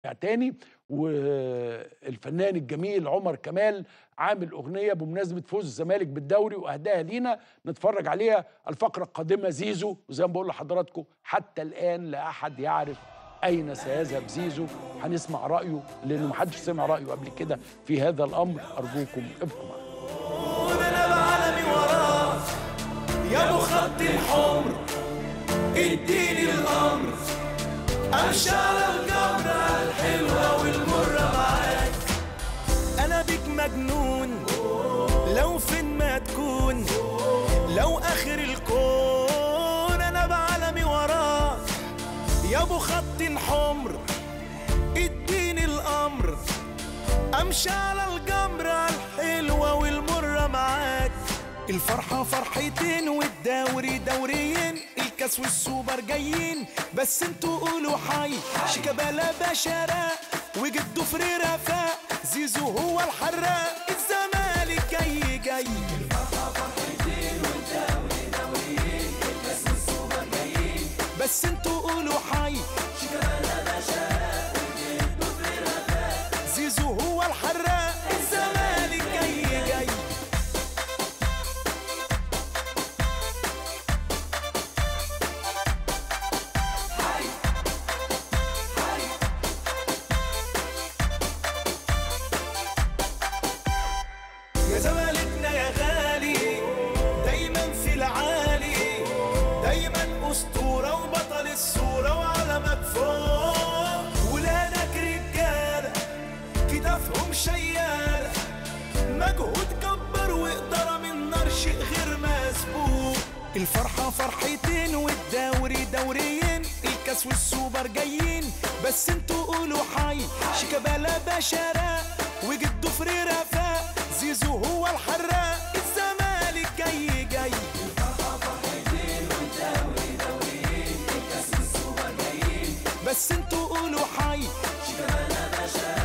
تاني والفنان الجميل عمر كمال عامل اغنيه بمناسبه فوز الزمالك بالدوري واهداها لينا نتفرج عليها الفقره القادمه زيزو وزي ما بقول لحضراتكم حتى الان لا احد يعرف اين سيذهب زيزو هنسمع رايه لانه محدش سمع رايه قبل كده في هذا الامر ارجوكم ابقوا معنا انا بعلمي وراك يا ابو خط الحمر اديني الامر امشي على الجمرة الحلوة والمرة معاك انا بيك مجنون لو فين ما تكون لو اخر الكون انا بعلمي وراك يا ابو خط حمر اديني الامر امشي على الجمرة الحلوة والمرة معاك الفرحة فرحتين والدوري دوريين الكاس والسوبر جايين بس انتوا قولوا حي شيكابالا بشراء وجدوا فري رفاق زيزو هو الحراق الزمالك جاي جاي بس انتوا قولوا حي زيزو هو الحراق الزمالك جاي جاي يا زمالكنا يا غالي دايما في العالي دايما اسطوره وبطل الصوره وعلمك فوق ولادك رجاله كتافهم شياله مجهود جبار وإدارة من نار شيء غير مسبوق الفرحة فرحتين والدوري دوريين الكاس والسوبر جايين بس انتوا قولوا حي شيكابالا بشراء وجدوا فري رفاق زيزو هو الحراق الزمالك جاي جاي بس انتوا قولوا حي